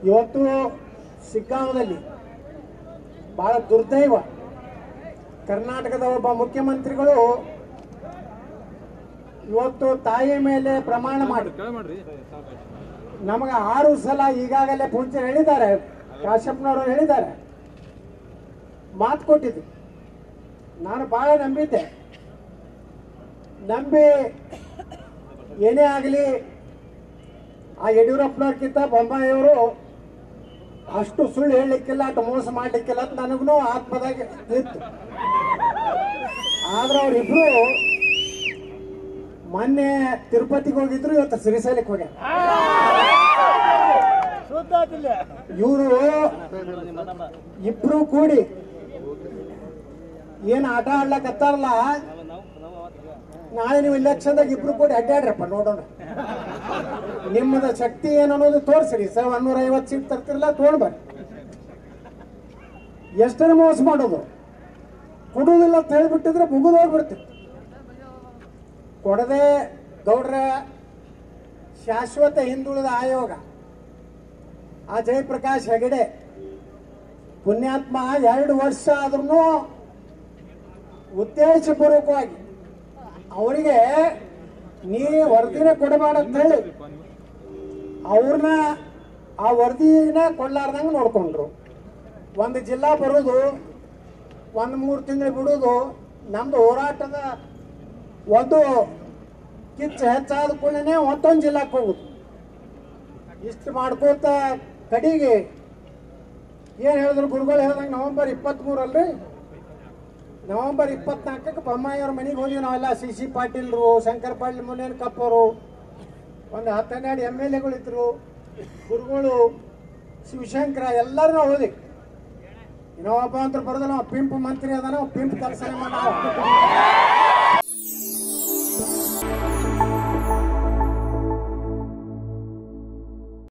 ಇವತ್ತು ಶಿಗ್ಗಾಂವದಲ್ಲಿ ಬಹಳ ದುರ್ದೈವ ಕರ್ನಾಟಕದ ಒಬ್ಬ ಮುಖ್ಯಮಂತ್ರಿಗಳು ಇವತ್ತು ತಾಯಿ ಮೇಲೆ ಪ್ರಮಾಣ ಮಾಡಿ ನಮಗೆ ಆರು ಸಲ ಈಗಾಗಲೇ ಪೂಜ್ಯ ಹೇಳಿದ್ದಾರೆ ಕಾಶ್ಯಪ್ನವರು ಹೇಳಿದ್ದಾರೆ ಮಾತು ಕೊಟ್ಟಿದ್ದು ನಾನು ಬಹಳ ನಂಬಿದ್ದೆ ನಂಬಿ ಏನೇ ಆಗಲಿ ಆ ಯಡಿಯೂರಪ್ಪನವ್ರಕ್ಕಿಂತ ಬೊಮ್ಮಾಯಿಯವರು ಅಷ್ಟು ಸುಳ್ಳು ಹೇಳಲಿಕ್ಕಿಲ್ಲ ಅಷ್ಟು ಮೋಸ ಮಾಡಲಿಕ್ಕಿಲ್ಲ ಅಂತ ನನಗೂ ಆತ್ಮದಾಗ ಇತ್ತು ಆದ್ರೆ ಅವರಿಬ್ರು ಮೊನ್ನೆ ತಿರುಪತಿಗೆ ಹೋಗಿದ್ರು ಇವತ್ತು ಶ್ರೀಶೈಲಕ್ಕೆ ಹೋಗ್ಯಾರ ಇವರು ಇಬ್ರು ಕೂಡಿ ಏನ್ ಆಟ ಆಡ್ಲಕತ್ತಾರಲ್ಲ ನಾಳೆ ನೀವು ಇಲೆಕ್ಷನ್ದಾಗ ಇಬ್ರು ಕೂಡಿ ಅಡ್ಡಾಡ್ರಪ್ಪ ನೋಡೋಣ ನಿಮ್ಮದ ಶಕ್ತಿ ಏನು ಅನ್ನೋದು ತೋರಿಸ್ರಿ ಸರ್ ಒನ್ನೂರ ಐವತ್ತು ಸೀಟ್ ತರ್ತಿರಲ್ಲ ತಗೊಂಡ್ ಬರ್ರಿ ಎಷ್ಟರ ಮೋಸ ಮಾಡೋದು ಕೊಡುವುದಿಲ್ಲ ಅಂತ ಹೇಳ್ಬಿಟ್ಟಿದ್ರೆ ಮುಗಿದು ಹೋಗ್ಬಿಡ್ತಿತ್ತು ಕೊಡದೆ ಗೌಡ್ರ ಶಾಶ್ವತ ಹಿಂದುಳಿದ ಆಯೋಗ ಆ ಜಯಪ್ರಕಾಶ್ ಹೆಗಡೆ ಪುಣ್ಯಾತ್ಮ ಎರಡು ವರ್ಷ ಆದ್ರೂ ಉದ್ದೇಶಪೂರ್ವಕವಾಗಿ ಅವರಿಗೆ ನೀ ವರದಿನ ಕೊಡಬೇಡ ಅಂತ ಹೇಳಿ ಅವ್ರನ್ನ ಆ ವರದಿನ ಕೊಡ್ಲಾರ್ದಂಗೆ ನೋಡ್ಕೊಂಡ್ರು ಒಂದು ಜಿಲ್ಲಾ ಬರೋದು ಒಂದು ಮೂರು ತಿಂಗಳು ಬಿಡೋದು ನಮ್ದು ಹೋರಾಟದ ಒಂದು ಕಿಚ್ಚ ಹೆಚ್ಚಾದ ಕೂಡಲೇ ಮತ್ತೊಂದು ಜಿಲ್ಲಾಕ್ಕೆ ಹೋಗುದು ಇಷ್ಟು ಮಾಡ್ಕೋತ ಕಡೆಗೆ ಏನು ಹೇಳಿದ್ರು ಗುರುಗಳು ಹೇಳ್ದಂಗೆ ನವೆಂಬರ್ ಇಪ್ಪತ್ತ್ಮೂರಲ್ರಿ ನವೆಂಬರ್ ಇಪ್ಪತ್ನಾಲ್ಕಕ್ಕೆ ಬೊಮ್ಮಾಯಿಯವ್ರ ಮನೆಗೆ ಹೋದ್ವಿ ನಾವೆಲ್ಲ ಸಿ ಸಿ ಪಾಟೀಲ್ರು ಶಂಕರ್ ಪಾಟೀಲ್ ಮುನೇನ್ ಕಪ್ಪರು ಒಂದು ಹತ್ತು ಹನ್ನೆರಡು ಎಮ್ ಎಲ್ ಎಗಳಿದ್ರು ಗುರುಗಳು ಶಿವಶಂಕರ ಎಲ್ಲರೂ ನಾವು ಹೋದ್ವಿ ಇನ್ನೊಬ್ಬ ಅಂತ ಬರೋದಿಲ್ಲ ಅವ ಪಿಂಪ್ ಮಂತ್ರಿ ಅದಾನ ಅವ ಪಿಂಪ್ ಕೆಲಸ ಮಾಡ